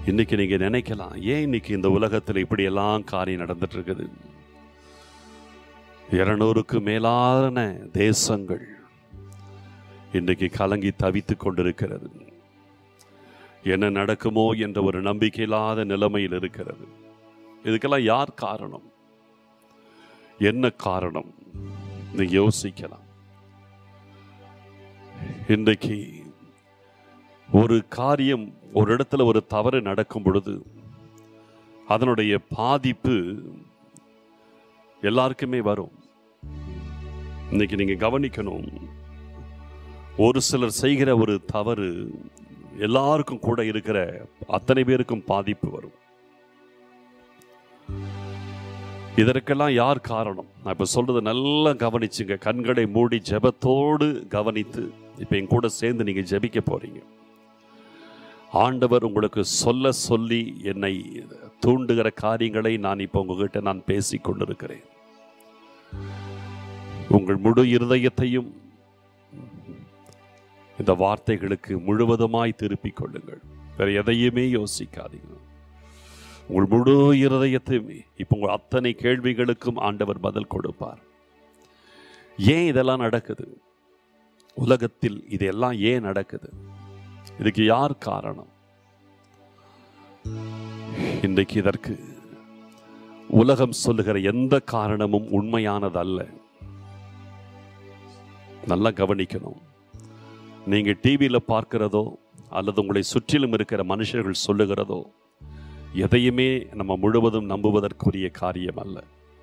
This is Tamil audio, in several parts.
இன்னைக்கு நீங்க நினைக்கலாம் ஏன் இன்னைக்கு இந்த உலகத்தில் இப்படி எல்லாம் காரியம் நடந்துட்டு இருக்குது இருநூறுக்கு மேலான தேசங்கள் இன்றைக்கு கலங்கி தவித்துக் கொண்டிருக்கிறது என்ன நடக்குமோ என்ற ஒரு நம்பிக்கையில்லாத நிலைமையில் இருக்கிறது இதுக்கெல்லாம் யார் காரணம் என்ன காரணம் நீ யோசிக்கலாம் இன்றைக்கு ஒரு காரியம் ஒரு இடத்துல ஒரு தவறு நடக்கும் பொழுது அதனுடைய பாதிப்பு எல்லாருக்குமே வரும் இன்னைக்கு நீங்க கவனிக்கணும் ஒரு சிலர் செய்கிற ஒரு தவறு எல்லாருக்கும் கூட இருக்கிற அத்தனை பேருக்கும் பாதிப்பு வரும் இதற்கெல்லாம் யார் காரணம் நான் இப்ப சொல்றது நல்லா கவனிச்சுங்க கண்களை மூடி ஜெபத்தோடு கவனித்து இப்ப என் கூட சேர்ந்து நீங்க ஜெபிக்க போறீங்க ஆண்டவர் உங்களுக்கு சொல்ல சொல்லி என்னை தூண்டுகிற காரியங்களை நான் இப்போ உங்ககிட்ட நான் பேசிக் கொண்டிருக்கிறேன் உங்கள் முழு இருதயத்தையும் இந்த வார்த்தைகளுக்கு முழுவதுமாய் திருப்பிக் கொள்ளுங்கள் வேற எதையுமே யோசிக்காதீங்க உங்கள் முழு இருதயத்தையுமே இப்போ உங்கள் அத்தனை கேள்விகளுக்கும் ஆண்டவர் பதில் கொடுப்பார் ஏன் இதெல்லாம் நடக்குது உலகத்தில் இதெல்லாம் ஏன் நடக்குது இதுக்கு யார் காரணம் இன்றைக்கு இதற்கு உலகம் சொல்லுகிற எந்த காரணமும் உண்மையானதல்ல நல்லா கவனிக்கணும் நீங்க டிவியில பார்க்கிறதோ அல்லது உங்களை சுற்றிலும் இருக்கிற மனுஷர்கள் சொல்லுகிறதோ எதையுமே நம்ம முழுவதும் நம்புவதற்குரிய காரியம் அல்ல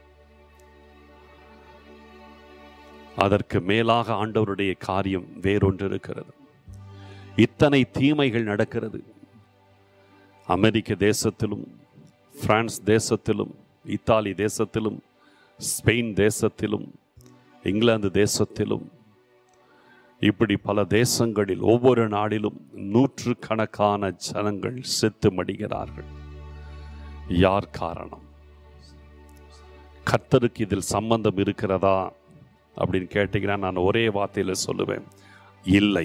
அதற்கு மேலாக ஆண்டவருடைய காரியம் வேறொன்று இருக்கிறது இத்தனை தீமைகள் நடக்கிறது அமெரிக்க தேசத்திலும் பிரான்ஸ் தேசத்திலும் இத்தாலி தேசத்திலும் ஸ்பெயின் தேசத்திலும் இங்கிலாந்து தேசத்திலும் இப்படி பல தேசங்களில் ஒவ்வொரு நாளிலும் நூற்று கணக்கான ஜனங்கள் செத்து மடிகிறார்கள் யார் காரணம் கர்த்தருக்கு இதில் சம்பந்தம் இருக்கிறதா அப்படின்னு கேட்டீங்கன்னா நான் ஒரே வார்த்தையில சொல்லுவேன் இல்லை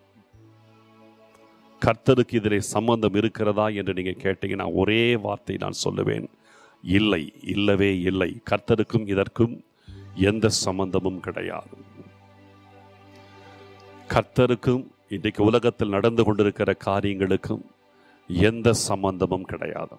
கர்த்தருக்கு இதில் சம்பந்தம் இருக்கிறதா என்று நீங்க கேட்டீங்கன்னா ஒரே வார்த்தை நான் சொல்லுவேன் இல்லை இல்லவே இல்லை கர்த்தருக்கும் இதற்கும் எந்த சம்பந்தமும் கிடையாது கர்த்தருக்கும் இன்றைக்கு உலகத்தில் நடந்து கொண்டிருக்கிற காரியங்களுக்கும் எந்த சம்பந்தமும் கிடையாது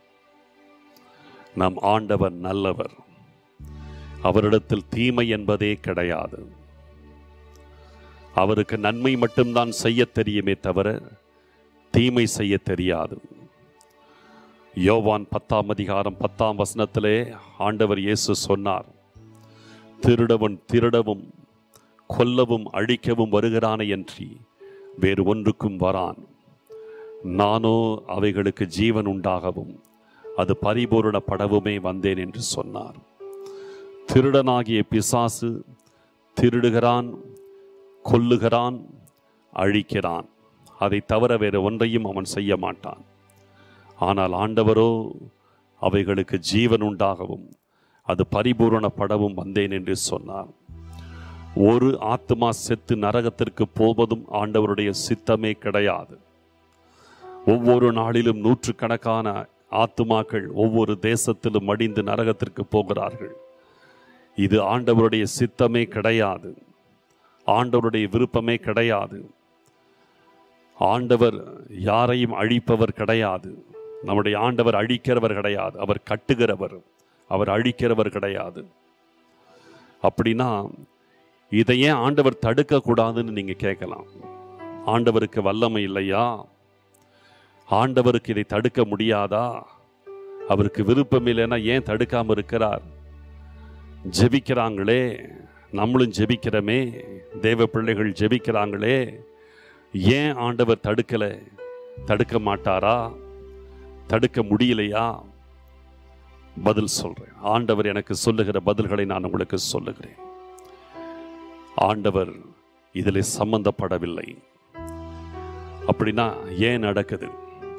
நம் ஆண்டவர் நல்லவர் அவரிடத்தில் தீமை என்பதே கிடையாது அவருக்கு நன்மை மட்டும்தான் செய்ய தெரியுமே தவிர தீமை செய்ய தெரியாது யோவான் பத்தாம் அதிகாரம் பத்தாம் வசனத்திலே ஆண்டவர் இயேசு சொன்னார் திருடவன் திருடவும் கொல்லவும் அழிக்கவும் வருகிறானே என்று வேறு ஒன்றுக்கும் வரான் நானோ அவைகளுக்கு ஜீவன் உண்டாகவும் அது பரிபூரணப்படவுமே வந்தேன் என்று சொன்னார் திருடனாகிய பிசாசு திருடுகிறான் கொல்லுகிறான் அழிக்கிறான் அதை தவிர வேறு ஒன்றையும் அவன் செய்ய மாட்டான் ஆனால் ஆண்டவரோ அவைகளுக்கு ஜீவன் உண்டாகவும் அது பரிபூரணப்படவும் வந்தேன் என்று சொன்னார் ஒரு ஆத்மா செத்து நரகத்திற்கு போவதும் ஆண்டவருடைய சித்தமே கிடையாது ஒவ்வொரு நாளிலும் நூற்றுக்கணக்கான ஆத்துமாக்கள் ஒவ்வொரு தேசத்திலும் மடிந்து நரகத்திற்கு போகிறார்கள் இது ஆண்டவருடைய சித்தமே கிடையாது ஆண்டவருடைய விருப்பமே கிடையாது ஆண்டவர் யாரையும் அழிப்பவர் கிடையாது நம்முடைய ஆண்டவர் அழிக்கிறவர் கிடையாது அவர் கட்டுகிறவர் அவர் அழிக்கிறவர் கிடையாது அப்படின்னா இதை ஏன் ஆண்டவர் தடுக்க கூடாதுன்னு நீங்க கேட்கலாம் ஆண்டவருக்கு வல்லமை இல்லையா ஆண்டவருக்கு இதை தடுக்க முடியாதா அவருக்கு விருப்பம் இல்லைன்னா ஏன் தடுக்காம இருக்கிறார் ஜெபிக்கிறாங்களே நம்மளும் ஜெபிக்கிறோமே தேவ பிள்ளைகள் ஜெபிக்கிறாங்களே ஏன் ஆண்டவர் தடுக்கல தடுக்க மாட்டாரா தடுக்க முடியலையா பதில் சொல்றேன் ஆண்டவர் எனக்கு சொல்லுகிற பதில்களை நான் உங்களுக்கு சொல்லுகிறேன் ஆண்டவர் இதில் சம்பந்தப்படவில்லை அப்படின்னா ஏன் நடக்குது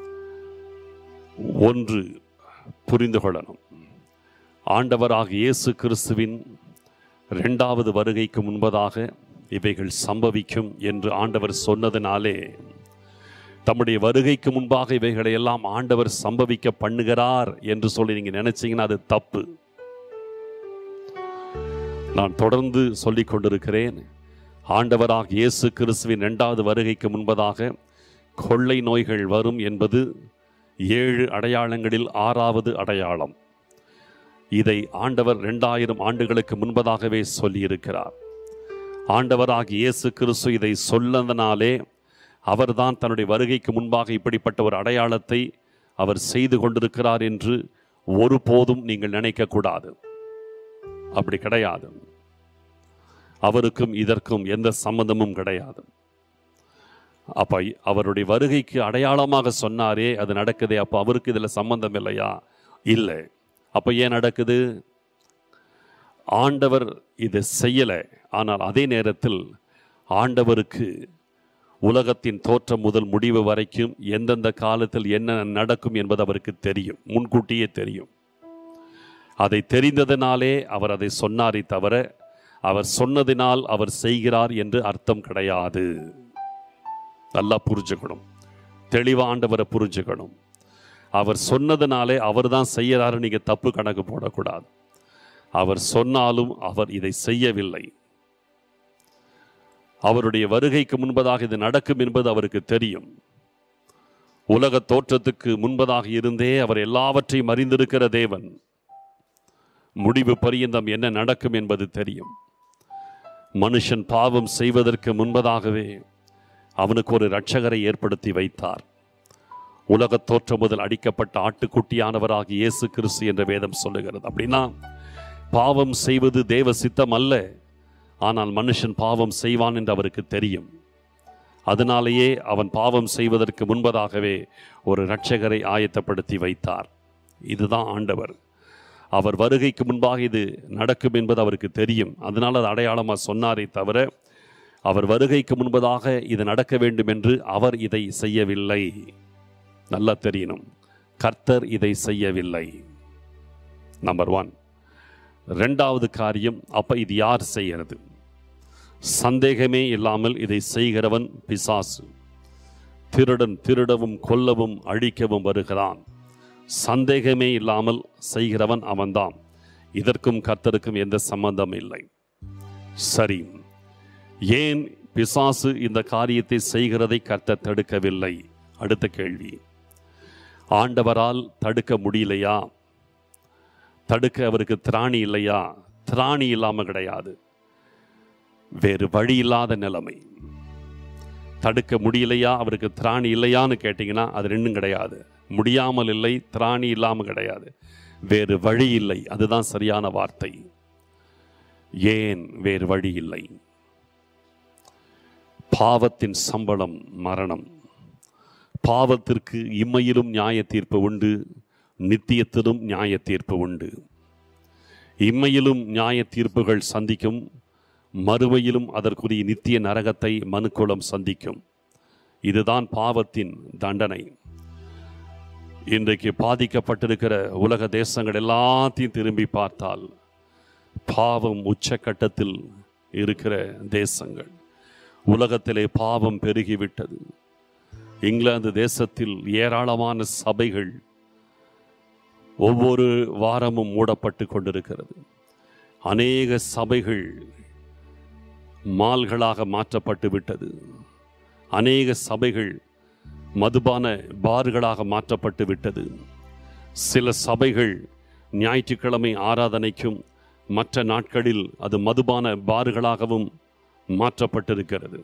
ஒன்று புரிந்து கொள்ளணும் ஆண்டவராக இயேசு கிறிஸ்துவின் இரண்டாவது வருகைக்கு முன்பதாக இவைகள் சம்பவிக்கும் என்று ஆண்டவர் சொன்னதினாலே தம்முடைய வருகைக்கு முன்பாக இவைகளை எல்லாம் ஆண்டவர் சம்பவிக்க பண்ணுகிறார் என்று சொல்லி நீங்க நினைச்சீங்கன்னா அது தப்பு நான் தொடர்ந்து சொல்லிக் கொண்டிருக்கிறேன் ஆண்டவராக இயேசு கிறிஸ்துவின் இரண்டாவது வருகைக்கு முன்பதாக கொள்ளை நோய்கள் வரும் என்பது ஏழு அடையாளங்களில் ஆறாவது அடையாளம் இதை ஆண்டவர் இரண்டாயிரம் ஆண்டுகளுக்கு முன்பதாகவே சொல்லியிருக்கிறார் ஆண்டவராக இயேசு கிறிஸ்து இதை சொல்லதனாலே அவர்தான் தன்னுடைய வருகைக்கு முன்பாக இப்படிப்பட்ட ஒரு அடையாளத்தை அவர் செய்து கொண்டிருக்கிறார் என்று ஒருபோதும் நீங்கள் நினைக்கக்கூடாது அப்படி கிடையாது அவருக்கும் இதற்கும் எந்த சம்பந்தமும் கிடையாது அப்ப அவருடைய வருகைக்கு அடையாளமாக சொன்னாரே அது நடக்குதே அப்ப அவருக்கு இதுல சம்பந்தம் இல்லையா இல்லை அப்ப ஏன் நடக்குது ஆண்டவர் இதை செய்யல ஆனால் அதே நேரத்தில் ஆண்டவருக்கு உலகத்தின் தோற்றம் முதல் முடிவு வரைக்கும் எந்தெந்த காலத்தில் என்ன நடக்கும் என்பது அவருக்கு தெரியும் முன்கூட்டியே தெரியும் அதை தெரிந்ததினாலே அவர் அதை சொன்னாரே தவிர அவர் சொன்னதினால் அவர் செய்கிறார் என்று அர்த்தம் கிடையாது நல்லா புரிஞ்சுக்கணும் தெளிவா ஆண்டவரை புரிஞ்சுக்கணும் அவர் சொன்னதினாலே அவர் தான் செய்யறாரு நீங்க தப்பு கணக்கு போடக்கூடாது அவர் சொன்னாலும் அவர் இதை செய்யவில்லை அவருடைய வருகைக்கு முன்பதாக இது நடக்கும் என்பது அவருக்கு தெரியும் உலக தோற்றத்துக்கு முன்பதாக இருந்தே அவர் எல்லாவற்றையும் அறிந்திருக்கிற தேவன் முடிவு பரியந்தம் என்ன நடக்கும் என்பது தெரியும் மனுஷன் பாவம் செய்வதற்கு முன்பதாகவே அவனுக்கு ஒரு இரட்சகரை ஏற்படுத்தி வைத்தார் உலகத் தோற்றம் முதல் அடிக்கப்பட்ட ஆட்டுக்குட்டியானவராக இயேசு கிறிஸ்து என்ற வேதம் சொல்லுகிறது அப்படின்னா பாவம் செய்வது தேவ சித்தம் அல்ல ஆனால் மனுஷன் பாவம் செய்வான் என்று அவருக்கு தெரியும் அதனாலேயே அவன் பாவம் செய்வதற்கு முன்பதாகவே ஒரு இரட்சகரை ஆயத்தப்படுத்தி வைத்தார் இதுதான் ஆண்டவர் அவர் வருகைக்கு முன்பாக இது நடக்கும் என்பது அவருக்கு தெரியும் அதனால் அது அடையாளமாக சொன்னாரே தவிர அவர் வருகைக்கு முன்பதாக இது நடக்க வேண்டும் என்று அவர் இதை செய்யவில்லை நல்லா தெரியணும் கர்த்தர் இதை செய்யவில்லை நம்பர் ஒன் ரெண்டாவது காரியம் அப்ப இது யார் செய்கிறது சந்தேகமே இல்லாமல் இதை செய்கிறவன் பிசாசு திருடன் திருடவும் கொல்லவும் அழிக்கவும் வருகிறான் சந்தேகமே இல்லாமல் செய்கிறவன் அவன்தான் இதற்கும் கர்த்தருக்கும் எந்த சம்பந்தம் இல்லை சரி ஏன் பிசாசு இந்த காரியத்தை செய்கிறதை கர்த்தர் தடுக்கவில்லை அடுத்த கேள்வி ஆண்டவரால் தடுக்க முடியலையா தடுக்க அவருக்கு திராணி இல்லையா திராணி இல்லாம கிடையாது வேறு வழி இல்லாத நிலைமை தடுக்க முடியலையா அவருக்கு திராணி இல்லையான்னு கேட்டிங்கன்னா அது ரெண்டும் கிடையாது முடியாமல் இல்லை திராணி இல்லாம கிடையாது வேறு வழி இல்லை அதுதான் சரியான வார்த்தை ஏன் வேறு வழி இல்லை பாவத்தின் சம்பளம் மரணம் பாவத்திற்கு இம்மையிலும் நியாய தீர்ப்பு உண்டு நித்தியத்திலும் நியாய தீர்ப்பு உண்டு இம்மையிலும் நியாய தீர்ப்புகள் சந்திக்கும் மறுமையிலும் அதற்குரிய நித்திய நரகத்தை மனுக்குளம் சந்திக்கும் இதுதான் பாவத்தின் தண்டனை இன்றைக்கு பாதிக்கப்பட்டிருக்கிற உலக தேசங்கள் எல்லாத்தையும் திரும்பி பார்த்தால் பாவம் உச்சக்கட்டத்தில் இருக்கிற தேசங்கள் உலகத்திலே பாவம் பெருகிவிட்டது இங்கிலாந்து தேசத்தில் ஏராளமான சபைகள் ஒவ்வொரு வாரமும் மூடப்பட்டு கொண்டிருக்கிறது அநேக சபைகள் மால்களாக மாற்றப்பட்டு விட்டது அநேக சபைகள் மதுபான பார்களாக மாற்றப்பட்டு விட்டது சில சபைகள் ஞாயிற்றுக்கிழமை ஆராதனைக்கும் மற்ற நாட்களில் அது மதுபான பார்களாகவும் மாற்றப்பட்டிருக்கிறது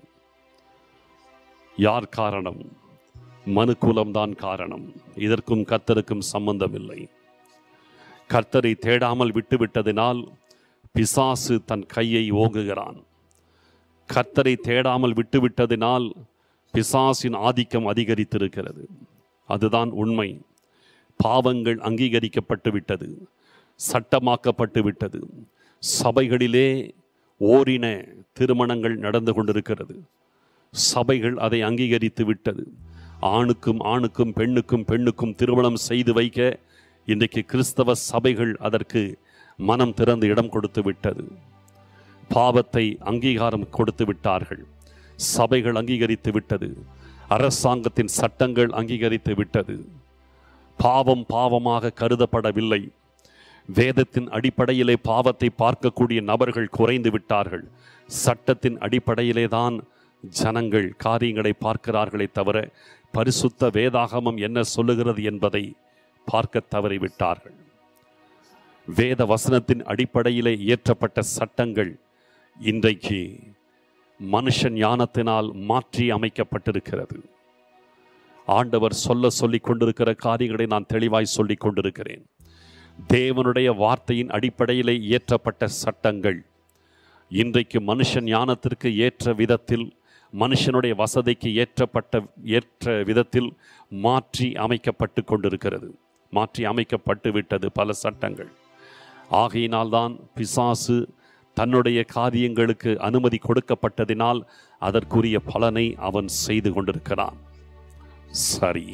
யார் காரணம் மனுக்குலம்தான் காரணம் இதற்கும் கர்த்தருக்கும் சம்பந்தம் இல்லை கர்த்தரை தேடாமல் விட்டுவிட்டதினால் பிசாசு தன் கையை ஓங்குகிறான் கர்த்தரை தேடாமல் விட்டுவிட்டதினால் பிசாசின் ஆதிக்கம் அதிகரித்திருக்கிறது அதுதான் உண்மை பாவங்கள் அங்கீகரிக்கப்பட்டு விட்டது சட்டமாக்கப்பட்டு விட்டது சபைகளிலே ஓரின திருமணங்கள் நடந்து கொண்டிருக்கிறது சபைகள் அதை அங்கீகரித்து விட்டது ஆணுக்கும் ஆணுக்கும் பெண்ணுக்கும் பெண்ணுக்கும் திருமணம் செய்து வைக்க இன்றைக்கு கிறிஸ்தவ சபைகள் அதற்கு மனம் திறந்து இடம் கொடுத்து விட்டது பாவத்தை அங்கீகாரம் கொடுத்து விட்டார்கள் சபைகள் அங்கீகரித்து விட்டது அரசாங்கத்தின் சட்டங்கள் அங்கீகரித்து விட்டது பாவம் பாவமாக கருதப்படவில்லை வேதத்தின் அடிப்படையிலே பாவத்தை பார்க்கக்கூடிய நபர்கள் குறைந்து விட்டார்கள் சட்டத்தின் அடிப்படையிலே தான் ஜனங்கள் காரியங்களை பார்க்கிறார்களே தவிர பரிசுத்த வேதாகமம் என்ன சொல்லுகிறது என்பதை பார்க்க தவறிவிட்டார்கள் வேத வசனத்தின் அடிப்படையிலே இயற்றப்பட்ட சட்டங்கள் இன்றைக்கு மனுஷன் ஞானத்தினால் மாற்றி அமைக்கப்பட்டிருக்கிறது ஆண்டவர் சொல்ல சொல்லிக் கொண்டிருக்கிற காரியங்களை நான் தெளிவாய் சொல்லிக் கொண்டிருக்கிறேன் தேவனுடைய வார்த்தையின் அடிப்படையிலே இயற்றப்பட்ட சட்டங்கள் இன்றைக்கு மனுஷன் ஞானத்திற்கு ஏற்ற விதத்தில் மனுஷனுடைய வசதிக்கு ஏற்றப்பட்ட ஏற்ற விதத்தில் மாற்றி அமைக்கப்பட்டு கொண்டிருக்கிறது மாற்றி அமைக்கப்பட்டு விட்டது பல சட்டங்கள் ஆகையினால்தான் பிசாசு தன்னுடைய காரியங்களுக்கு அனுமதி கொடுக்கப்பட்டதினால் அதற்குரிய பலனை அவன் செய்து கொண்டிருக்கிறான் சரி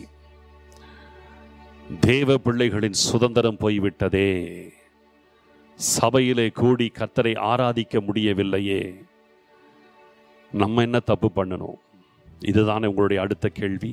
தேவ பிள்ளைகளின் சுதந்திரம் போய்விட்டதே சபையிலே கூடி கத்தரை ஆராதிக்க முடியவில்லையே நம்ம என்ன தப்பு பண்ணணும் இதுதானே உங்களுடைய அடுத்த கேள்வி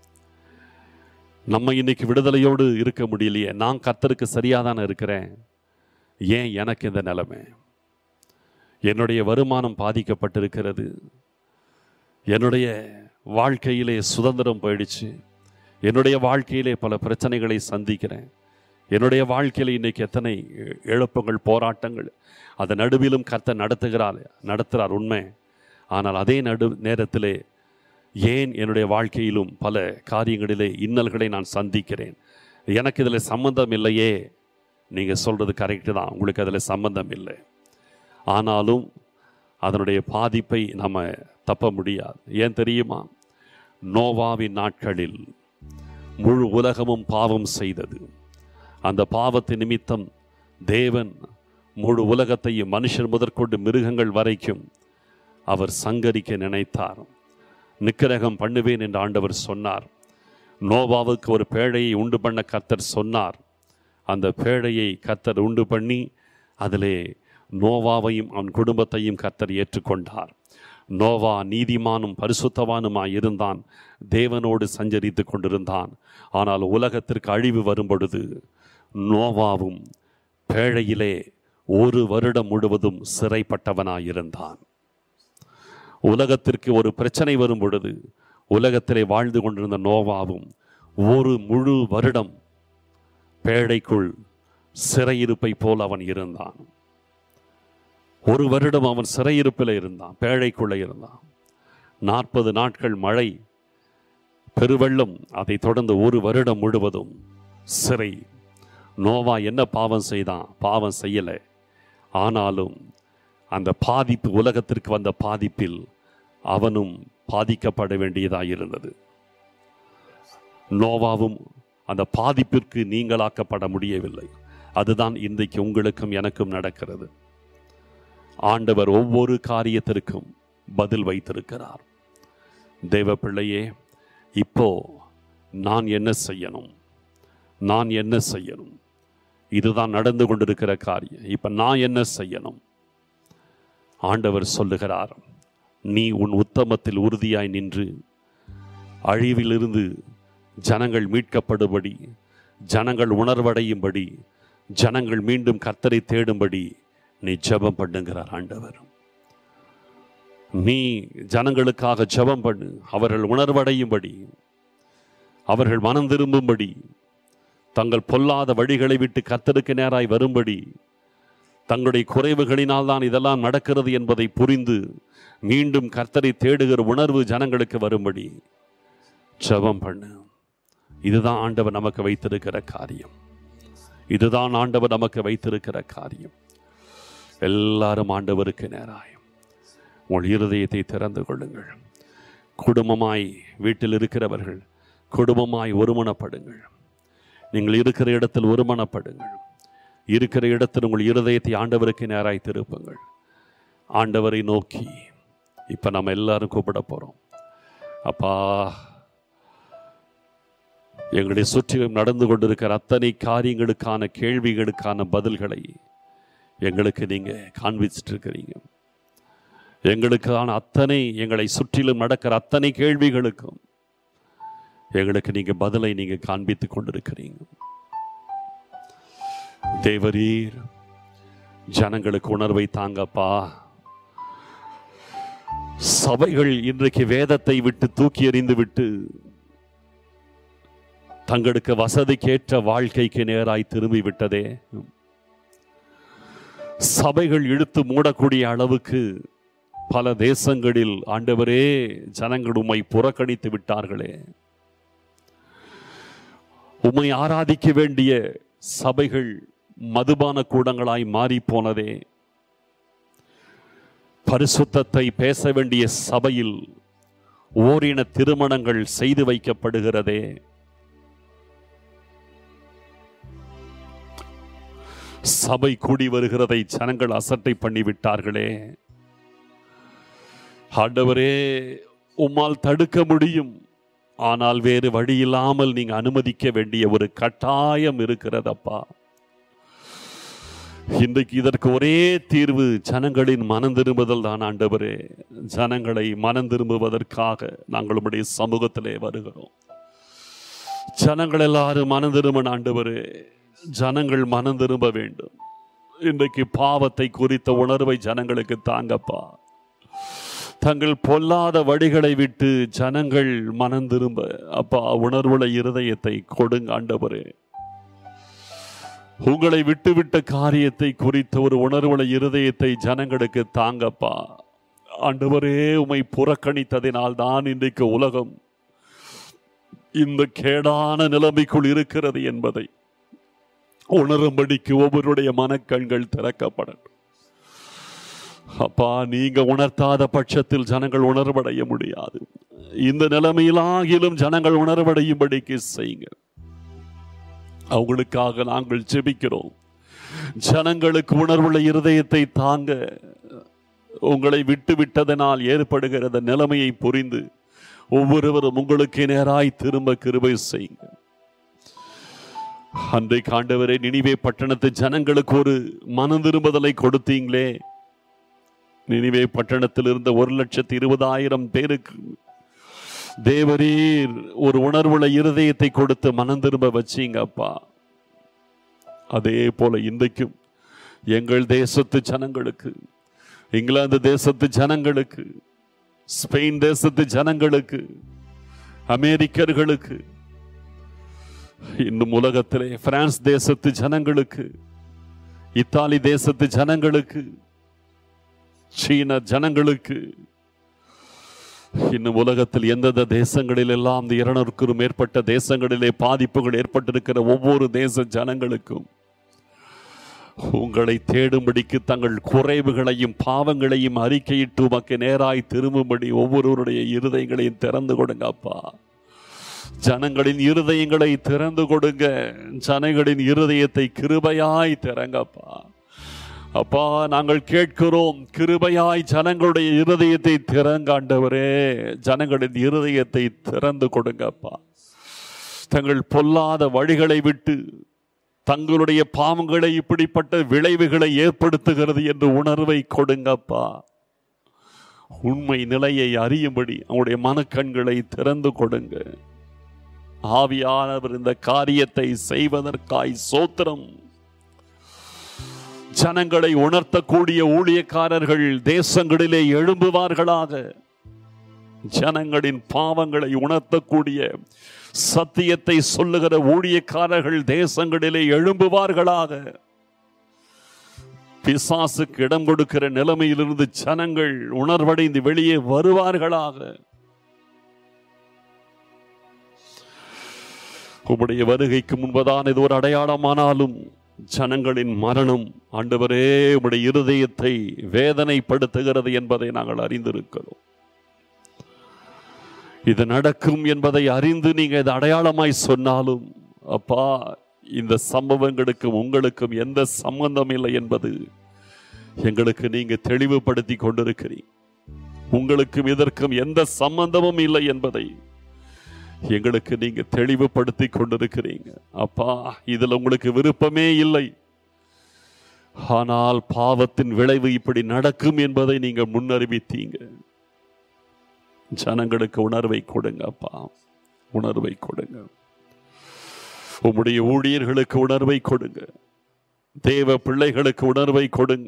நம்ம இன்னைக்கு விடுதலையோடு இருக்க முடியலையே நான் கத்தருக்கு சரியாக தானே இருக்கிறேன் ஏன் எனக்கு இந்த நிலைமை என்னுடைய வருமானம் பாதிக்கப்பட்டிருக்கிறது என்னுடைய வாழ்க்கையிலே சுதந்திரம் போயிடுச்சு என்னுடைய வாழ்க்கையிலே பல பிரச்சனைகளை சந்திக்கிறேன் என்னுடைய வாழ்க்கையில் இன்னைக்கு எத்தனை இழப்புகள் போராட்டங்கள் அந்த நடுவிலும் கர்த்தர் நடத்துகிறார் நடத்துகிறார் உண்மை ஆனால் அதே நடு நேரத்திலே ஏன் என்னுடைய வாழ்க்கையிலும் பல காரியங்களிலே இன்னல்களை நான் சந்திக்கிறேன் எனக்கு இதில் சம்பந்தம் இல்லையே நீங்கள் சொல்கிறது கரெக்டு தான் உங்களுக்கு அதில் சம்பந்தம் இல்லை ஆனாலும் அதனுடைய பாதிப்பை நம்ம தப்ப முடியாது ஏன் தெரியுமா நோவாவின் நாட்களில் முழு உலகமும் பாவம் செய்தது அந்த பாவத்தின் நிமித்தம் தேவன் முழு உலகத்தையும் மனுஷர் முதற்கொண்டு மிருகங்கள் வரைக்கும் அவர் சங்கரிக்க நினைத்தார் நிக்கிரகம் பண்ணுவேன் என்று ஆண்டவர் சொன்னார் நோவாவுக்கு ஒரு பேழையை உண்டு பண்ண கர்த்தர் சொன்னார் அந்த பேழையை கர்த்தர் உண்டு பண்ணி அதிலே நோவாவையும் அவன் குடும்பத்தையும் கர்த்தர் ஏற்றுக்கொண்டார் நோவா நீதிமானும் பரிசுத்தவானுமாய் இருந்தான் தேவனோடு சஞ்சரித்து கொண்டிருந்தான் ஆனால் உலகத்திற்கு அழிவு வரும் பொழுது நோவாவும் பேழையிலே ஒரு வருடம் முழுவதும் சிறைப்பட்டவனாயிருந்தான் உலகத்திற்கு ஒரு பிரச்சனை வரும் பொழுது உலகத்திலே வாழ்ந்து கொண்டிருந்த நோவாவும் ஒரு முழு வருடம் பேழைக்குள் சிறையிருப்பை போல் அவன் இருந்தான் ஒரு வருடம் அவன் சிறையிருப்பில் இருந்தான் பேழைக்குள்ளே இருந்தான் நாற்பது நாட்கள் மழை பெருவெள்ளம் அதை தொடர்ந்து ஒரு வருடம் முழுவதும் சிறை நோவா என்ன பாவம் செய்தான் பாவம் செய்யலை ஆனாலும் அந்த பாதிப்பு உலகத்திற்கு வந்த பாதிப்பில் அவனும் பாதிக்கப்பட வேண்டியதாக இருந்தது நோவாவும் அந்த பாதிப்பிற்கு நீங்களாக்கப்பட முடியவில்லை அதுதான் இன்றைக்கு உங்களுக்கும் எனக்கும் நடக்கிறது ஆண்டவர் ஒவ்வொரு காரியத்திற்கும் பதில் வைத்திருக்கிறார் தேவ பிள்ளையே இப்போ நான் என்ன செய்யணும் நான் என்ன செய்யணும் இதுதான் நடந்து கொண்டிருக்கிற காரியம் இப்ப நான் என்ன செய்யணும் ஆண்டவர் சொல்லுகிறார் நீ உன் உத்தமத்தில் உறுதியாய் நின்று அழிவிலிருந்து ஜனங்கள் மீட்கப்படும்படி ஜனங்கள் உணர்வடையும்படி ஜனங்கள் மீண்டும் கர்த்தரை தேடும்படி நீ ஜெபம் பண்ணுகிறார் ஆண்டவர் நீ ஜனங்களுக்காக ஜெபம் பண்ணு அவர்கள் உணர்வடையும்படி அவர்கள் மனம் திரும்பும்படி தங்கள் பொல்லாத வழிகளை விட்டு கர்த்தருக்கு நேராய் வரும்படி தங்களுடைய குறைவுகளினால் தான் இதெல்லாம் நடக்கிறது என்பதை புரிந்து மீண்டும் கர்த்தரை தேடுகிற உணர்வு ஜனங்களுக்கு வரும்படி ஜெபம் பண்ணு இதுதான் ஆண்டவர் நமக்கு வைத்திருக்கிற காரியம் இதுதான் ஆண்டவர் நமக்கு வைத்திருக்கிற காரியம் எல்லாரும் ஆண்டவருக்கு நேராயும் உங்கள் இருதயத்தை திறந்து கொள்ளுங்கள் குடும்பமாய் வீட்டில் இருக்கிறவர்கள் குடும்பமாய் ஒருமனப்படுங்கள் நீங்கள் இருக்கிற இடத்தில் ஒருமனப்படுங்கள் இருக்கிற இடத்தில் உங்கள் இருதயத்தை ஆண்டவருக்கு நேராய் திருப்புங்கள் ஆண்டவரை நோக்கி இப்போ நம்ம எல்லாரும் கூப்பிட போகிறோம் அப்பா எங்களுடைய சுற்றிலும் நடந்து கொண்டிருக்கிற அத்தனை காரியங்களுக்கான கேள்விகளுக்கான பதில்களை எங்களுக்கு நீங்கள் காண்பிச்சிட்டு இருக்கிறீங்க எங்களுக்கான அத்தனை எங்களை சுற்றிலும் நடக்கிற அத்தனை கேள்விகளுக்கும் எங்களுக்கு நீங்க பதிலை நீங்க காண்பித்துக் கொண்டிருக்கிறீங்க தேவரீர் ஜனங்களுக்கு உணர்வை தாங்கப்பா சபைகள் இன்றைக்கு வேதத்தை விட்டு தூக்கி எறிந்து விட்டு தங்களுக்கு வசதிக்கேற்ற வாழ்க்கைக்கு நேராய் திரும்பி விட்டதே சபைகள் இழுத்து மூடக்கூடிய அளவுக்கு பல தேசங்களில் ஆண்டவரே ஜனங்கள் உம்மை புறக்கணித்து விட்டார்களே உம்மை ஆராதிக்க வேண்டிய சபைகள் மதுபான கூடங்களாய் மாறி போனதே பரிசுத்தத்தை பேச வேண்டிய சபையில் ஓரின திருமணங்கள் செய்து வைக்கப்படுகிறதே சபை கூடி வருகிறதை ஜனங்கள் அசட்டை பண்ணி விட்டார்களே ஆண்டவரே உம்மால் தடுக்க முடியும் ஆனால் வேறு வழி இல்லாமல் நீங்க அனுமதிக்க வேண்டிய ஒரு கட்டாயம் இருக்கிறதப்பா இன்றைக்கு இதற்கு ஒரே தீர்வு ஜனங்களின் மனம் திரும்புதல் தான் ஆண்டவரே ஜனங்களை மனம் திரும்புவதற்காக நாங்கள் உம்முடைய சமூகத்திலே வருகிறோம் ஜனங்கள் எல்லாரும் மனம் திரும்ப ஆண்டவரே ஜனங்கள் மனம் திரும்ப வேண்டும் இன்றைக்கு பாவத்தை குறித்த உணர்வை ஜனங்களுக்கு தாங்கப்பா தங்கள் பொல்லாத வழிகளை விட்டு ஜனங்கள் மனம் திரும்ப அப்பா உணர்வுள்ள இருதயத்தை கொடுங்க ஆண்டவரே உங்களை விட்டுவிட்ட காரியத்தை குறித்த ஒரு உணர்வுள்ள இருதயத்தை ஜனங்களுக்கு தாங்கப்பா ஆண்டவரே உமை புறக்கணித்ததினால் தான் இன்றைக்கு உலகம் இந்த கேடான நிலைமைக்குள் இருக்கிறது என்பதை உணரும்படிக்கு ஒவ்வொருடைய மனக்கண்கள் திறக்கப்படட்டும் அப்பா நீங்க உணர்த்தாத பட்சத்தில் ஜனங்கள் உணர்வடைய முடியாது இந்த நிலைமையிலாகிலும் ஜனங்கள் உணர்வடையும்படிக்கு செய்யுங்க அவங்களுக்காக நாங்கள் ஜெபிக்கிறோம் ஜனங்களுக்கு உணர்வுள்ள இருதயத்தை தாங்க உங்களை விட்டு விட்டதனால் ஏற்படுகிற அந்த நிலைமையை புரிந்து ஒவ்வொருவரும் உங்களுக்கு நேராய் திரும்ப கிருபை செய்யுங்க அன்றைக்கு ஆண்டவரே நினிவே பட்டணத்து ஜனங்களுக்கு ஒரு மனம் திரும்புதலை கொடுத்தீங்களே நினிவே பட்டணத்தில் இருந்த ஒரு லட்சத்தி இருபதாயிரம் பேருக்கு தேவரீர் ஒரு உணர்வுள்ள இருதயத்தை கொடுத்து மனம் திரும்ப வச்சீங்க அப்பா அதே போல இன்றைக்கும் எங்கள் தேசத்து ஜனங்களுக்கு இங்கிலாந்து தேசத்து ஜனங்களுக்கு ஸ்பெயின் தேசத்து ஜனங்களுக்கு அமெரிக்கர்களுக்கு இன்னும் உலகத்திலே பிரான்ஸ் தேசத்து ஜனங்களுக்கு இத்தாலி தேசத்து ஜனங்களுக்கு சீன ஜனங்களுக்கு இன்னும் உலகத்தில் எந்தெந்த தேசங்களில் எல்லாம் இந்த இருநூறுக்கும் மேற்பட்ட தேசங்களிலே பாதிப்புகள் ஏற்பட்டிருக்கிற ஒவ்வொரு தேச ஜனங்களுக்கும் உங்களை தேடும்படிக்கு தங்கள் குறைவுகளையும் பாவங்களையும் அறிக்கையிட்டு உமக்கு நேராய் திரும்பும்படி ஒவ்வொருவருடைய இருதயங்களையும் திறந்து கொடுங்க அப்பா ஜனங்களின் இருதயங்களை திறந்து கொடுங்க ஜனங்களின் இருதயத்தை கிருபையாய் திறங்கப்பா அப்பா நாங்கள் கேட்கிறோம் கிருபையாய் ஜனங்களுடைய இருதயத்தை திறங்காண்டவரே ஜனங்களின் இருதயத்தை திறந்து கொடுங்கப்பா தங்கள் பொல்லாத வழிகளை விட்டு தங்களுடைய பாவங்களை இப்படிப்பட்ட விளைவுகளை ஏற்படுத்துகிறது என்று உணர்வை கொடுங்கப்பா உண்மை நிலையை அறியும்படி அவருடைய மனக்கண்களை திறந்து கொடுங்க ஆவியானவர் இந்த காரியத்தை செய்வதற்காய் சோத்திரம் ஜனங்களை உணர்த்தக்கூடிய ஊழியக்காரர்கள் தேசங்களிலே எழும்புவார்களாக ஜனங்களின் பாவங்களை உணர்த்தக்கூடிய சத்தியத்தை சொல்லுகிற ஊழியக்காரர்கள் தேசங்களிலே எழும்புவார்களாக பிசாசுக்கு இடம் கொடுக்கிற நிலைமையிலிருந்து ஜனங்கள் உணர்வடைந்து வெளியே வருவார்களாக உம்முடைய வருகைக்கு முன்பதான் இது ஒரு அடையாளமானாலும் ஜனங்களின் மரணம் ஆண்டவரே உம்முடைய இருதயத்தை வேதனைப்படுத்துகிறது என்பதை நாங்கள் அறிந்திருக்கிறோம் இது நடக்கும் என்பதை அறிந்து நீங்க இது அடையாளமாய் சொன்னாலும் அப்பா இந்த சம்பவங்களுக்கும் உங்களுக்கும் எந்த சம்பந்தம் இல்லை என்பது எங்களுக்கு நீங்க தெளிவுபடுத்தி கொண்டிருக்கிறீங்க உங்களுக்கும் இதற்கும் எந்த சம்பந்தமும் இல்லை என்பதை எங்களுக்கு நீங்க தெளிவுபடுத்தி கொண்டிருக்கிறீங்க அப்பா இதுல உங்களுக்கு விருப்பமே இல்லை ஆனால் பாவத்தின் விளைவு இப்படி நடக்கும் என்பதை நீங்க முன்னறிவித்தீங்க ஜனங்களுக்கு உணர்வை கொடுங்க அப்பா உணர்வை கொடுங்க உம்முடைய ஊழியர்களுக்கு உணர்வை கொடுங்க தேவ பிள்ளைகளுக்கு உணர்வை கொடுங்க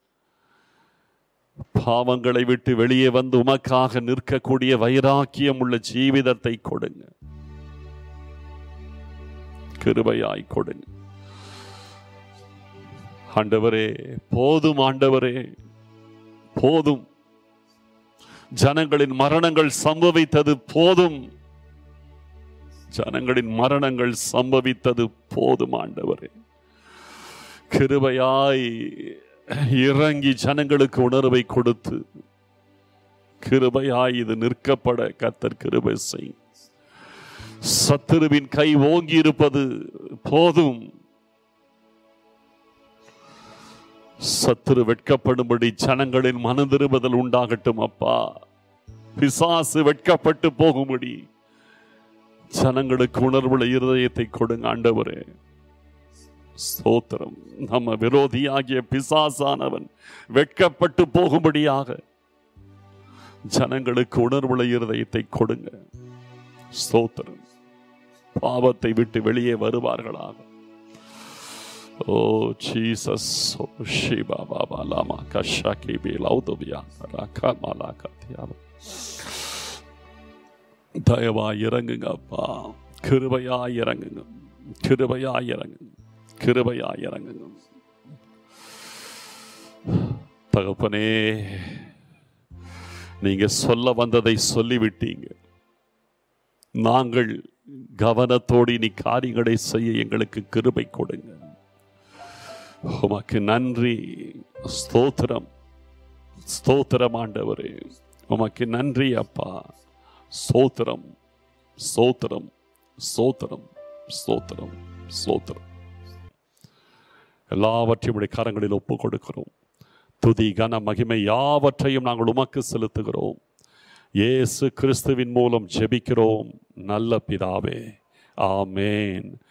பாவங்களை விட்டு வெளியே வந்து உமக்காக நிற்கக்கூடிய வைராக்கியம் உள்ள ஜீவிதத்தை கொடுங்க கிருபையாய் கொடுங்க ஆண்டவரே போதும் ஆண்டவரே போதும் ஜனங்களின் மரணங்கள் சம்பவித்தது போதும் ஜனங்களின் மரணங்கள் சம்பவித்தது போதும் ஆண்டவரே கிருபையாய் இறங்கி ஜனங்களுக்கு உணர்வை கொடுத்து கிருபையாய் இது நிற்கப்பட கத்தர் கிருபை செய் சத்துருவின் கை ஓங்கி இருப்பது போதும் சத்துரு வெட்கப்படும்படி ஜனங்களின் மனதிரும்புதல் உண்டாகட்டும் அப்பா பிசாசு வெட்கப்பட்டு போகும்படி ஜனங்களுக்கு உணர்வுள்ள இருதயத்தை கொடுங்க ஆண்டவரே ஸ்தோத்திரம் நம்ம விரோதியாகிய பிசாசானவன் வெட்கப்பட்டு போகும்படியாக ஜனங்களுக்கு உணர்வுள்ள இருதயத்தை கொடுங்க ஸ்தோத்திரம் பாவத்தை விட்டு வெளியே வருவார்களாக ஓ ஜீசஸ் ஓ ஷிபா பாபா லாமா கஷா கிபி லௌதவியா ரகா மாலா கத்தியா தயவா இறங்குங்க அப்பா கிருபையா இறங்குங்க கிருபையா இறங்குங்க கிருபையா இறங்குங்க தகப்பனே நீங்க சொல்ல வந்ததை சொல்லிவிட்டீங்க நாங்கள் கவனத்தோடு இனி காரியங்களை செய்ய எங்களுக்கு கிருபை கொடுங்க உமக்கு நன்றி ஸ்தோத்திரம் ஸ்தோத்திரம் ஆண்டவரே உமக்கு நன்றி அப்பா ஸ்தோத்திரம் ஸ்தோத்திரம் ஸ்தோத்திரம் ஸ்தோத்திரம் ஸ்தோத்திரம் எல்லாவற்றையும் உடைய கரங்களில் ஒப்பு கொடுக்கிறோம் துதி கன மகிமை யாவற்றையும் நாங்கள் உமக்கு செலுத்துகிறோம் இயேசு கிறிஸ்துவின் மூலம் ஜெபிக்கிறோம் நல்ல பிதாவே ஆமேன்